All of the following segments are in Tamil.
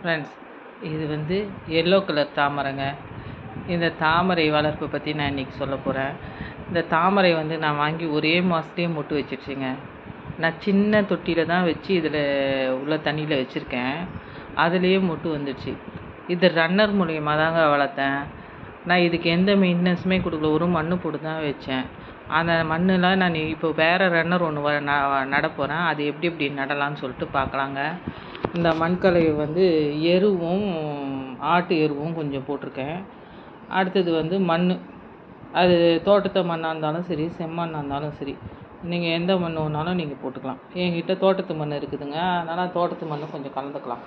ஃப்ரெண்ட்ஸ் இது வந்து எல்லோ கலர் தாமரைங்க இந்த தாமரை வளர்ப்பு பற்றி நான் இன்றைக்கி சொல்ல போகிறேன் இந்த தாமரை வந்து நான் வாங்கி ஒரே மாதத்துலேயே மொட்டு வச்சிருச்சுங்க நான் சின்ன தொட்டியில் தான் வச்சு இதில் உள்ள தண்ணியில் வச்சுருக்கேன் அதுலேயே மொட்டு வந்துடுச்சு இது ரன்னர் மூலியமாக தாங்க வளர்த்தேன் நான் இதுக்கு எந்த மெயின்டெனன்ஸுமே கொடுக்கல ஒரு மண்ணு போட்டு தான் வச்சேன் அந்த மண்ணில் நான் இப்போ வேறு ரன்னர் ஒன்று வ ந- நட போகிறேன் அது எப்படி எப்படி நடலாம்னு சொல்லிட்டு பார்க்கலாங்க இந்த மண்கலை வந்து எருவும் ஆட்டு எருவும் கொஞ்சம் போட்டிருக்கேன் அடுத்தது வந்து மண் அது தோட்டத்து மண்ணாக இருந்தாலும் சரி செம்மண்ணாக இருந்தாலும் சரி நீங்கள் எந்த மண் வேணாலும் நீங்கள் போட்டுக்கலாம் என்கிட்ட தோட்டத்து மண் இருக்குதுங்க அதனால் தோட்டத்து மண் கொஞ்சம் கலந்துக்கலாம்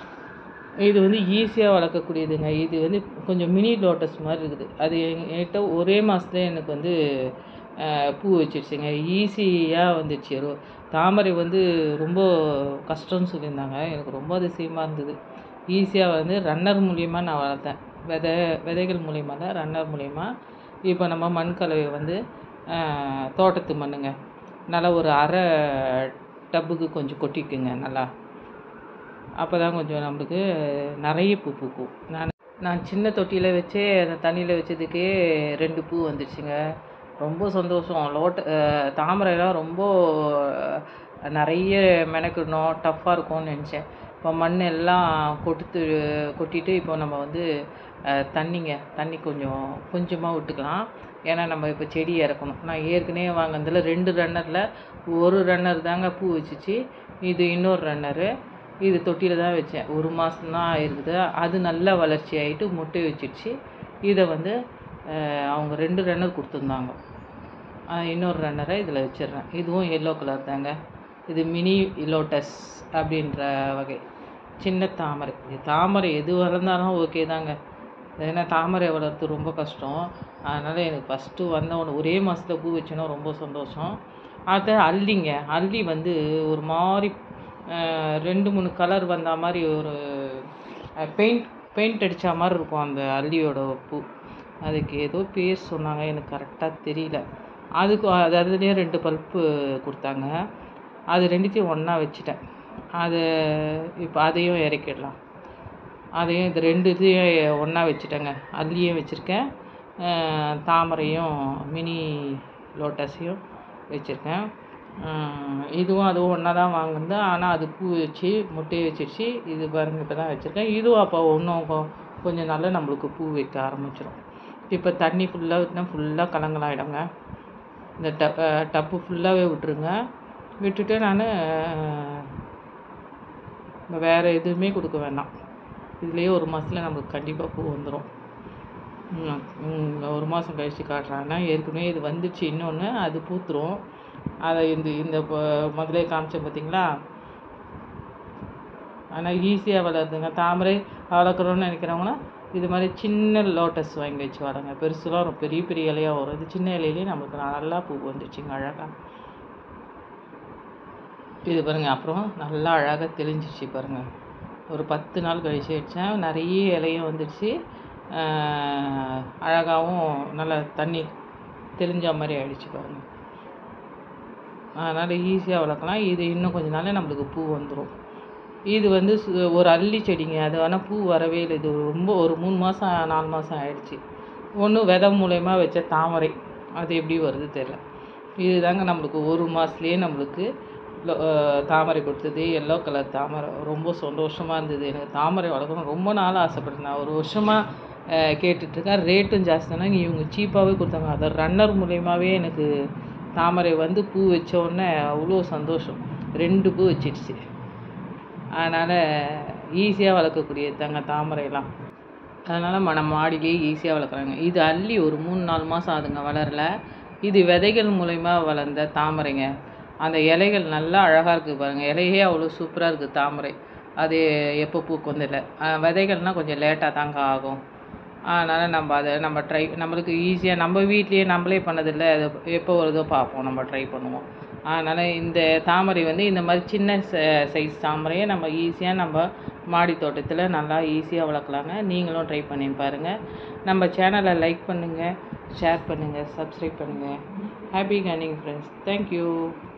இது வந்து ஈஸியாக வளர்க்கக்கூடியதுங்க இது வந்து கொஞ்சம் மினி லோட்டஸ் மாதிரி இருக்குது அது எங்க- என்கிட்ட ஒரே மாதத்துல எனக்கு வந்து அஹ், பூ வச்சிருச்சுங்க ஈஸியாக வந்துடுச்சு ரொ- தாமரை வந்து ரொம்ப கஷ்டம்னு சொல்லியிருந்தாங்க எனக்கு ரொம்ப அதிசயமாக இருந்தது ஈஸியாக வந்து ரன்னர் மூலியமாக நான் வளர்த்தேன் விதை விதைகள் மூலியமாக தான் ரன்னர் மூலியமா இப்போ நம்ம மண் கலவை வந்து அஹ், தோட்டத்து மண்ணுங்க நல்லா ஒரு அரை டப்புக்கு கொஞ்சம் கொட்டிக்குங்க நல்லா அப்போ தான் கொஞ்சம் நம்மளுக்கு நிறைய பூ பூக்கும் நான் நான் சின்ன தொட்டியில் வச்சே அந்த தண்ணியில் வச்சதுக்கே ரெண்டு பூ வந்துடுச்சுங்க ரொம்ப சந்தோஷம் லோட்ட அஹ் தாமரைலாம் ரொம்ப அஹ், நிறைய மெனக்கிடணும் டஃப்பாக இருக்கும்னு நினச்சேன் இப்போ மண் எல்லாம் கொட்டுத்து கொட்டிட்டு இப்போ நம்ம வந்து அஹ், தண்ணிங்க தண்ணி கொஞ்சம் கொஞ்சமாக விட்டுக்கலாம் ஏன்னா நம்ம இப்போ செடி இறக்கணும் நான் ஏற்கனவே வாங்கினதில் ரெண்டு ரன்னரில் ஒரு ரன்னர் தாங்க பூ வச்சுச்சு இது இன்னொரு ரன்னரு இது தொட்டியில் தான் வச்சேன் ஒரு மாதம் தான் இருக்குது அது நல்ல வளர்ச்சி ஆகிட்டு முட்டை வச்சிடுச்சு இதை வந்து அஹ், அவங்க ரெண்டு ரன்னர் கொடுத்துருந்தாங்க அஹ், இன்னொரு ரன்னரை இதில் வச்சிடுறேன் இதுவும் எல்லோ கலர் தாங்க இது மினி லோட்டஸ் அப்படின்ற வகை சின்ன தாமரை இது தாமரை எது வளர்ந்தாலும் ஓகே தாங்க ஏன்னா தாமரை வளர்த்து ரொம்ப கஷ்டம் அதனால் எனக்கு ஃபஸ்ட்டு வந்த உடனே ஒரே மாதத்துல பூ வச்சோன்னா ரொம்ப சந்தோஷம் அடுத்து அல்லிங்க அல்லி வந்து ஒரு மாதிரி அஹ், ரெண்டு மூணு கலர் வந்த மாதிரி ஒரு பெயிண்ட் பெயிண்ட் அடித்த மாதிரி இருக்கும் அந்த அல்லியோட பூ அதுக்கு ஏதோ பேர் சொன்னாங்க எனக்கு கரெக்டாக தெரியல அதுக்கு அது அதுலேயே ரெண்டு பல்ப்பு கொடுத்தாங்க அது ரெண்டுத்தையும் ஒன்றா வச்சுட்டேன் அது இப்போ அதையும் இறக்கிடலாம் அதையும் இது ரெண்டு இதையும் ஒன்றா வச்சுட்டேங்க அல்லியும் வச்சுருக்கேன் அஹ் தாமரையும் மினி லோட்டஸையும் வச்சுருக்கேன் அஹ் இதுவும் அதுவும் ஒன்றா தான் வாங்குனது ஆனால் அது பூ வச்சு முட்டையை வச்சிருச்சு இது பாருங்க இப்போ தான் வச்சுருக்கேன் இதுவும் அப்போ இன்னும் கொ- கொஞ்சம் நாள்ல நம்மளுக்கு பூ வைக்க ஆரம்பிச்சிடும் இப்போ தண்ணி ஃபுல்லாக விட்டுனா ஃபுல்லாக கலங்கலாயிடுங்க இந்த ட டப்பு ஃபுல்லாகவே விட்டுருங்க விட்டுட்டு நான் வேறு எதுவுமே கொடுக்க வேண்டாம் இதுலேயே ஒரு மாதத்துல நம்மளுக்கு கண்டிப்பாக பூ வந்துடும் ஒரு மாதம் கழித்து காட்டுறாங்கன்னா ஏற்கனவே இது வந்துச்சு இன்னொன்று அது பூத்துரும் அதை இந்த இந்த ப- முதலே காமிச்சேன் பார்த்தீங்களா ஆனால் ஈஸியாக வளருதுங்க தாமரை வளர்க்குறோன்னு நினைக்கிறவங்கன்னா இது மாதிரி சின்ன லோட்டஸ் வாங்கி வச்சு வளருங்க பெருசுலாம் ரொம்ப பெரிய பெரிய இலையாக வரும் இது சின்ன இலையிலேயே நம்மளுக்கு நல்லா பூ வந்துச்சுங்க அழகாக இது பாருங்க அப்புறம் நல்லா அழகாக தெளிஞ்சிச்சு பாருங்க ஒரு பத்து நாள் கழிச்சு வச்சேன் நிறைய இலையும் வந்துடுச்சு ஆஹ் அழகாவும் நல்லா தண்ணி தெளிஞ்ச மாதிரி ஆயிடுச்சு பாருங்க அதனால் ஈஸியாக வளர்க்கலாம் இது இன்னும் கொஞ்ச நாள்ல நம்மளுக்கு பூ வந்துடும் இது வந்து சு- ஒரு அல்லி செடிங்க அது ஆனால் பூ வரவே இல்லை இது ரொம்ப ஒரு மூணு மாதம் நாலு மாதம் ஆயிடுச்சு ஒன்று விதை மூலயமா வச்ச தாமரை அது எப்படி வருது தெரியல இதுதாங்க நம்மளுக்கு ஒரு மாதத்துலேயே நம்மளுக்கு லோ- அஹ் தாமரை கொடுத்தது எல்லோ கலர் தாமரை ரொம்ப சந்தோஷமாக இருந்தது எனக்கு தாமரை வளர்க்கணும் ரொம்ப நாள் ஆசைப்பட்டேன் நான் ஒரு வருஷமாக கேட்டுட்ருக்கேன் ரேட்டும் ஜாஸ்தினா இவங்க சீப்பாகவே கொடுத்தாங்க அதை ரன்னர் மூலயமாவே எனக்கு தாமரை வந்து பூ வச்ச உடனே அவ்வளோ சந்தோஷம் ரெண்டு பூ வச்சிடுச்சு அதனால் ஈஸியாக வளர்க்கக்கூடியது தாங்க தாமரைலாம் அதனால் நம்ம மாடியிலேயே ஈஸியாக வளர்க்குறாங்க இது அள்ளி ஒரு மூணு நாலு மாதம் ஆகுதுங்க வளரல இது விதைகள் மூலயமா வளர்ந்த தாமரைங்க அந்த இலைகள் நல்லா அழகாக இருக்குது பாருங்கள் இலையே அவ்வளோ சூப்பராக இருக்குது தாமரை அது எப்போ பூக்கும் இல்லை விதைகள்னால் கொஞ்சம் லேட்டாக தாங்க ஆகும் அதனால் நம்ம அதை நம்ம ட்ரை நம்மளுக்கு ஈஸியாக நம்ம வீட்லேயே நம்மளே பண்ணதில்லை அது எப்போ வருதோ பார்ப்போம் நம்ம ட்ரை பண்ணுவோம் அதனால் இந்த தாமரை வந்து இந்த மாதிரி சின்ன சைஸ் தாமரையை நம்ம ஈஸியாக நம்ம மாடி தோட்டத்தில் நல்லா ஈஸியாக வளர்க்கலாங்க நீங்களும் ட்ரை பண்ணி பாருங்கள் நம்ம சேனலை லைக் பண்ணுங்கள் ஷேர் பண்ணுங்கள் சப்ஸ்கிரைப் பண்ணுங்கள் ஹாப்பி கர்னிங் ஃப்ரெண்ட்ஸ் தேங்க்யூ